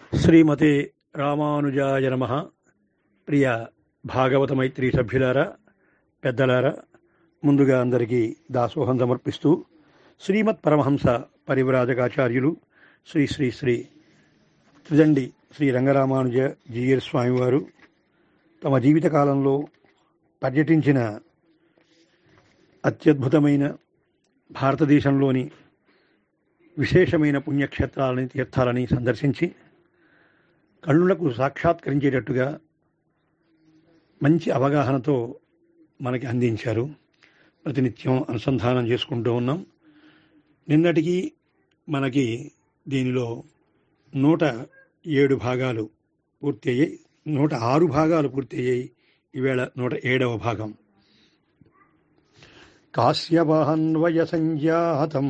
శ్రీమతే రామానుజాయ నమ ప్రియ భాగవత మైత్రి సభ్యులారా పెద్దలారా ముందుగా అందరికీ దాసోహం సమర్పిస్తూ శ్రీమత్ పరమహంస పరివ్రాజకాచార్యులు శ్రీ శ్రీ శ్రీ త్రిదండి శ్రీ రంగరామానుజ జీయర్ స్వామివారు తమ జీవితకాలంలో పర్యటించిన అత్యద్భుతమైన భారతదేశంలోని విశేషమైన పుణ్యక్షేత్రాలని తీర్థాలని సందర్శించి కళ్ళులకు సాక్షాత్కరించేటట్టుగా మంచి అవగాహనతో మనకి అందించారు ప్రతినిత్యం అనుసంధానం చేసుకుంటూ ఉన్నాం నిన్నటికి మనకి దీనిలో నూట ఏడు భాగాలు పూర్తి అయ్యాయి నూట ఆరు భాగాలు పూర్తి అయ్యాయి ఈవేళ నూట ఏడవ భాగం కాశ్యపహన్వయ సంజాతం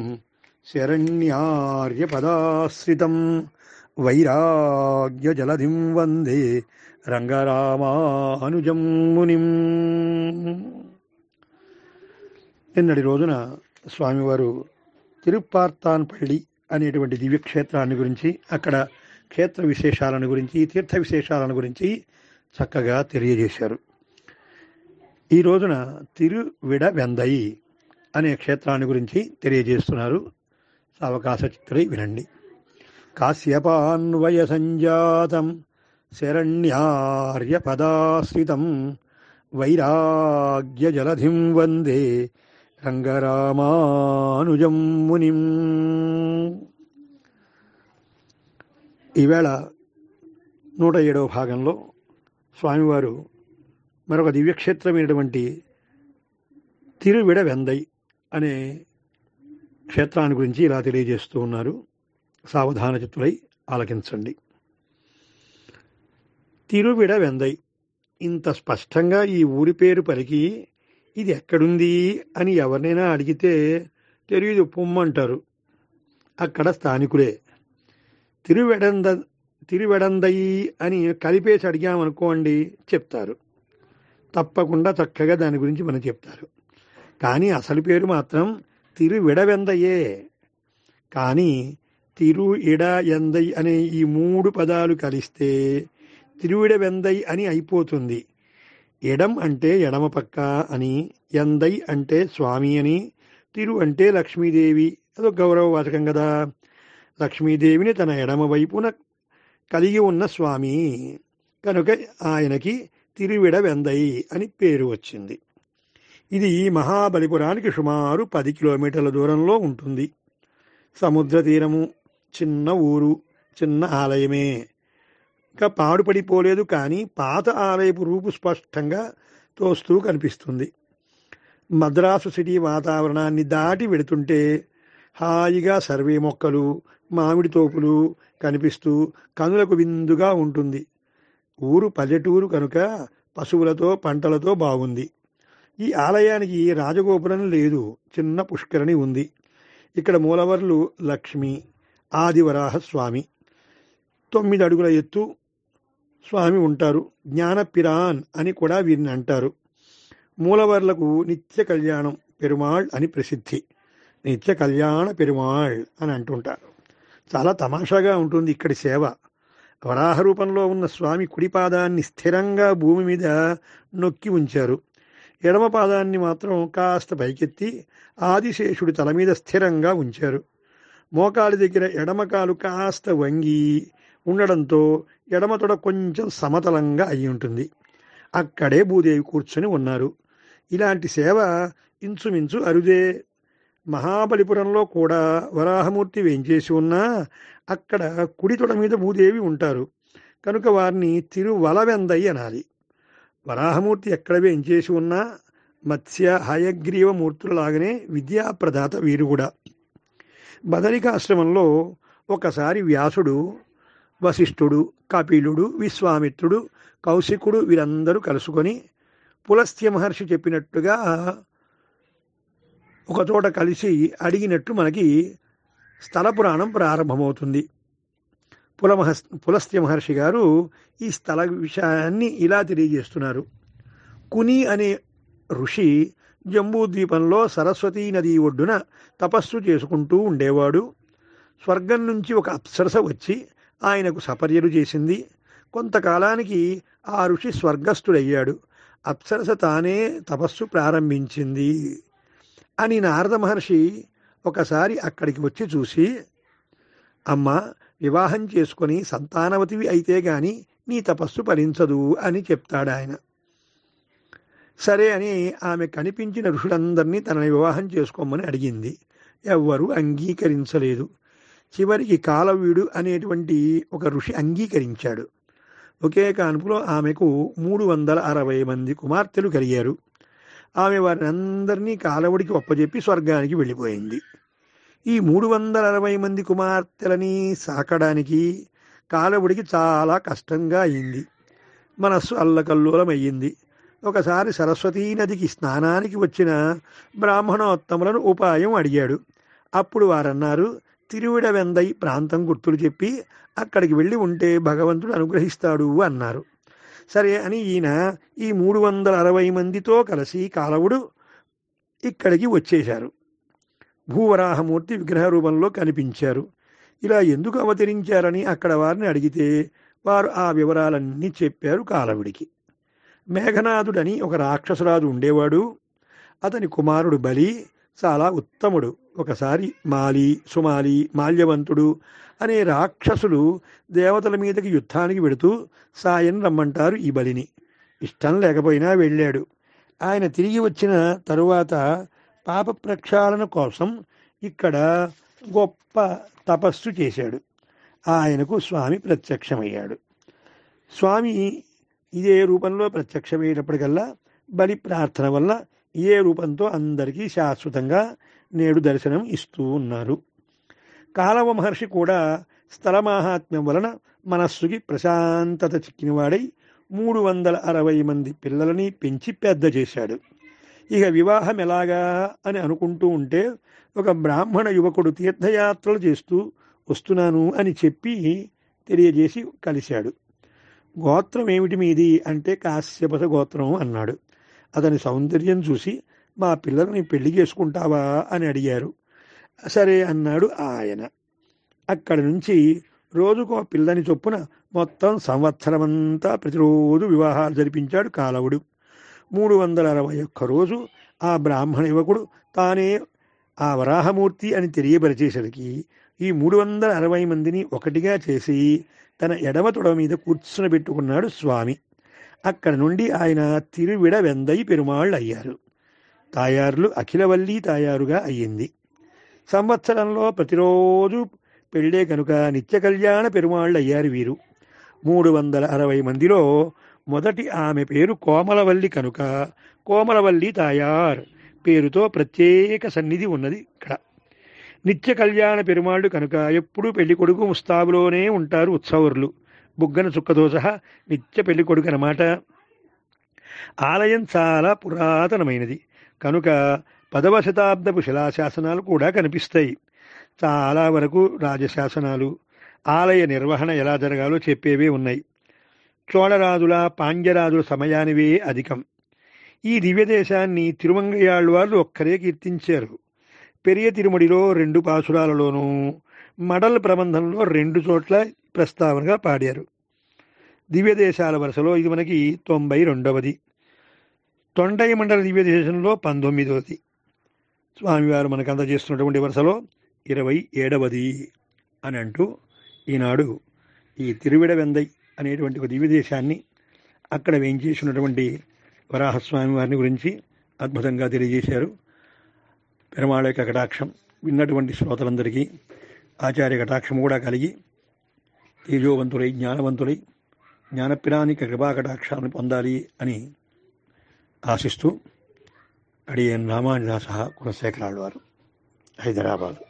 శరణ్యార్యపదాశ్రితం వైరాగ్యజలధిం వందే రంగరామానుజం మునిం నిన్నటి రోజున స్వామివారు తిరుప్పార్తాన్పల్లి అనేటువంటి దివ్యక్షేత్రాన్ని గురించి అక్కడ క్షేత్ర విశేషాలను గురించి తీర్థ విశేషాలను గురించి చక్కగా తెలియజేశారు ఈ రోజున తిరువిడ వెందయి అనే క్షేత్రాన్ని గురించి తెలియజేస్తున్నారు సావకాశ చిత్రై వినండి కాశ్యపాన్వయ సంజాతం శరణ్యార్యపదాశ్రితం వైరాగ్యజలధిం వందే రంగరామానుజం మునిం ఈవేళ నూట ఏడవ భాగంలో స్వామివారు మరొక దివ్యక్షేత్రమైనటువంటి తిరువిడ వెందై అనే క్షేత్రాన్ని గురించి ఇలా తెలియజేస్తూ ఉన్నారు సావధాన చిత్తులై ఆలకించండి తిరువిడ వెందై ఇంత స్పష్టంగా ఈ ఊరి పేరు పలికి ఇది ఎక్కడుంది అని ఎవరినైనా అడిగితే తెలియదు పొమ్మంటారు అక్కడ స్థానికులే తిరువెడంద తిరువెడందయి అని కలిపేసి అడిగామనుకోండి చెప్తారు తప్పకుండా చక్కగా దాని గురించి మనం చెప్తారు కానీ అసలు పేరు మాత్రం తిరువిడవెందయే కానీ తిరు ఇడ ఎందై అనే ఈ మూడు పదాలు కలిస్తే తిరువిడవెందై అని అయిపోతుంది ఎడం అంటే ఎడమ పక్క అని ఎందై అంటే స్వామి అని తిరు అంటే లక్ష్మీదేవి అదొక గౌరవవాచకం కదా లక్ష్మీదేవిని తన ఎడమ వైపున కలిగి ఉన్న స్వామి కనుక ఆయనకి తిరువిడ వెందై అని పేరు వచ్చింది ఇది మహాబలిపురానికి సుమారు పది కిలోమీటర్ల దూరంలో ఉంటుంది సముద్ర తీరము చిన్న ఊరు చిన్న ఆలయమే ఇంకా పాడుపడిపోలేదు కానీ పాత ఆలయపు రూపు స్పష్టంగా తోస్తూ కనిపిస్తుంది మద్రాసు సిటీ వాతావరణాన్ని దాటి వెడుతుంటే హాయిగా సర్వే మొక్కలు మామిడి తోపులు కనిపిస్తూ కనులకు విందుగా ఉంటుంది ఊరు పల్లెటూరు కనుక పశువులతో పంటలతో బాగుంది ఈ ఆలయానికి రాజగోపురం లేదు చిన్న పుష్కరణి ఉంది ఇక్కడ మూలవర్లు లక్ష్మి ఆదివరాహ స్వామి తొమ్మిది అడుగుల ఎత్తు స్వామి ఉంటారు జ్ఞానపిరాన్ అని కూడా వీరిని అంటారు మూలవర్లకు నిత్య కళ్యాణం పెరుమాళ్ అని ప్రసిద్ధి నిత్య కళ్యాణ పెరుమాళ్ అని అంటుంటారు చాలా తమాషాగా ఉంటుంది ఇక్కడి సేవ వరాహ రూపంలో ఉన్న స్వామి కుడి పాదాన్ని స్థిరంగా భూమి మీద నొక్కి ఉంచారు ఎడమ పాదాన్ని మాత్రం కాస్త పైకెత్తి ఆదిశేషుడి తల మీద స్థిరంగా ఉంచారు మోకాలి దగ్గర ఎడమ కాలు కాస్త వంగి ఉండడంతో ఎడమ తొడ కొంచెం సమతలంగా అయి ఉంటుంది అక్కడే భూదేవి కూర్చొని ఉన్నారు ఇలాంటి సేవ ఇంచుమించు అరుదే మహాబలిపురంలో కూడా వరాహమూర్తి వేంచేసి ఉన్నా అక్కడ కుడి తొడ మీద భూదేవి ఉంటారు కనుక వారిని తిరువలవెందయ్య అనాలి వరాహమూర్తి ఎక్కడ వేంచేసి ఉన్నా మత్స్య హయగ్రీవ మూర్తులలాగానే విద్యాప్రదాత వీరు కూడా బదరికాశ్రమంలో ఒకసారి వ్యాసుడు వశిష్ఠుడు కపిలుడు విశ్వామిత్రుడు కౌశికుడు వీరందరూ కలుసుకొని పులస్త్య మహర్షి చెప్పినట్టుగా ఒకచోట కలిసి అడిగినట్టు మనకి స్థల పురాణం ప్రారంభమవుతుంది పులమహ పులస్త్య మహర్షి గారు ఈ స్థల విషయాన్ని ఇలా తెలియజేస్తున్నారు కుని అనే ఋషి జంబూద్వీపంలో సరస్వతీ నది ఒడ్డున తపస్సు చేసుకుంటూ ఉండేవాడు స్వర్గం నుంచి ఒక అప్సరస వచ్చి ఆయనకు సపర్యలు చేసింది కొంతకాలానికి ఆ ఋషి స్వర్గస్థుడయ్యాడు అప్సరస తానే తపస్సు ప్రారంభించింది అని నారద మహర్షి ఒకసారి అక్కడికి వచ్చి చూసి అమ్మ వివాహం చేసుకొని సంతానవతివి అయితే గాని నీ తపస్సు ఫలించదు అని చెప్తాడు ఆయన సరే అని ఆమె కనిపించిన ఋషులందరినీ తనని వివాహం చేసుకోమని అడిగింది ఎవ్వరూ అంగీకరించలేదు చివరికి కాలవీడు అనేటువంటి ఒక ఋషి అంగీకరించాడు ఒకే కాన్పులో ఆమెకు మూడు వందల అరవై మంది కుమార్తెలు కలిగారు ఆమె వారిని అందరినీ కాలవుడికి ఒప్పజెప్పి స్వర్గానికి వెళ్ళిపోయింది ఈ మూడు వందల అరవై మంది కుమార్తెలని సాకడానికి కాలవుడికి చాలా కష్టంగా అయింది మనస్సు అల్లకల్లోలమయ్యింది ఒకసారి సరస్వతీ నదికి స్నానానికి వచ్చిన బ్రాహ్మణోత్తములను ఉపాయం అడిగాడు అప్పుడు వారన్నారు తిరువిడ వెందై ప్రాంతం గుర్తులు చెప్పి అక్కడికి వెళ్ళి ఉంటే భగవంతుడు అనుగ్రహిస్తాడు అన్నారు సరే అని ఈయన ఈ మూడు వందల అరవై మందితో కలిసి కాలవుడు ఇక్కడికి వచ్చేశారు భూవరాహమూర్తి విగ్రహ రూపంలో కనిపించారు ఇలా ఎందుకు అవతరించారని అక్కడ వారిని అడిగితే వారు ఆ వివరాలన్నీ చెప్పారు కాలవుడికి మేఘనాథుడని ఒక రాక్షసురాజు ఉండేవాడు అతని కుమారుడు బలి చాలా ఉత్తముడు ఒకసారి మాలి సుమాలి మాల్యవంతుడు అనే రాక్షసులు దేవతల మీదకి యుద్ధానికి వెడుతూ సాయం రమ్మంటారు ఈ బలిని ఇష్టం లేకపోయినా వెళ్ళాడు ఆయన తిరిగి వచ్చిన తరువాత పాప ప్రక్షాళన కోసం ఇక్కడ గొప్ప తపస్సు చేశాడు ఆయనకు స్వామి ప్రత్యక్షమయ్యాడు స్వామి ఇదే రూపంలో ప్రత్యక్షమయ్యేటప్పటికల్లా బలి ప్రార్థన వల్ల ఏ రూపంతో అందరికీ శాశ్వతంగా నేడు దర్శనం ఇస్తూ ఉన్నారు కాలవ మహర్షి కూడా స్థలమాహాత్మ్యం వలన మనస్సుకి ప్రశాంతత చిక్కినవాడై మూడు వందల అరవై మంది పిల్లలని పెంచి పెద్ద చేశాడు ఇక వివాహం ఎలాగా అని అనుకుంటూ ఉంటే ఒక బ్రాహ్మణ యువకుడు తీర్థయాత్రలు చేస్తూ వస్తున్నాను అని చెప్పి తెలియజేసి కలిశాడు గోత్రం ఏమిటి మీది అంటే కాశ్యపస గోత్రం అన్నాడు అతని సౌందర్యం చూసి మా పిల్లల్ని పెళ్లి చేసుకుంటావా అని అడిగారు సరే అన్నాడు ఆయన అక్కడి నుంచి రోజుకో పిల్లని చొప్పున మొత్తం సంవత్సరమంతా ప్రతిరోజు వివాహాలు జరిపించాడు కాలవుడు మూడు వందల అరవై ఒక్క రోజు ఆ బ్రాహ్మణ యువకుడు తానే ఆ వరాహమూర్తి అని తెలియపరిచేసరికి ఈ మూడు వందల అరవై మందిని ఒకటిగా చేసి తన ఎడమ తొడ మీద కూర్చుని పెట్టుకున్నాడు స్వామి అక్కడి నుండి ఆయన తిరువిడ వెందయి పెరుమాళ్ళు అయ్యారు తాయారులు అఖిలవల్లి తాయారుగా అయ్యింది సంవత్సరంలో ప్రతిరోజు పెళ్ళే కనుక నిత్య కళ్యాణ పెరుమాళ్ళు అయ్యారు వీరు మూడు వందల అరవై మందిలో మొదటి ఆమె పేరు కోమలవల్లి కనుక కోమలవల్లి తాయార్ పేరుతో ప్రత్యేక సన్నిధి ఉన్నది ఇక్కడ నిత్య కళ్యాణ పెరుమాళ్ళు కనుక ఎప్పుడూ పెళ్లి కొడుకు ముస్తాబులోనే ఉంటారు ఉత్సవరులు బుగ్గన చుక్కతో సహా నిత్య పెళ్లి కొడుకు అన్నమాట ఆలయం చాలా పురాతనమైనది కనుక పదవ శతాబ్దపు శిలాశాసనాలు కూడా కనిపిస్తాయి చాలా వరకు రాజశాసనాలు ఆలయ నిర్వహణ ఎలా జరగాలో చెప్పేవే ఉన్నాయి చోళరాజుల పాండ్యరాజుల సమయానివే అధికం ఈ దివ్యదేశాన్ని తిరుమంగయాళ్ళవారు ఒక్కరే కీర్తించారు పెరియ తిరుమడిలో రెండు పాసురాలలోనూ మడల్ ప్రబంధంలో రెండు చోట్ల ప్రస్తావనగా పాడారు దివ్యదేశాల వరుసలో ఇది మనకి తొంభై రెండవది తొండై మండల దివ్యదేశంలో పంతొమ్మిదవది స్వామివారు మనకు అందజేస్తున్నటువంటి వరుసలో ఇరవై ఏడవది అని అంటూ ఈనాడు ఈ తిరువిడ వెందై అనేటువంటి ఒక దివ్యదేశాన్ని అక్కడ వేయించేసినటువంటి వరాహస్వామి వారిని గురించి అద్భుతంగా తెలియజేశారు పెరుమాళ యొక్క కటాక్షం విన్నటువంటి శ్రోతలందరికీ ఆచార్య కటాక్షం కూడా కలిగి తేజోవంతులై జ్ఞానవంతులై జ్ఞానపిరానిక కృపా కటాక్షాలను పొందాలి అని ఆశిస్తూ అడియన్ రామానుజాస కులశేఖరాలు వారు హైదరాబాద్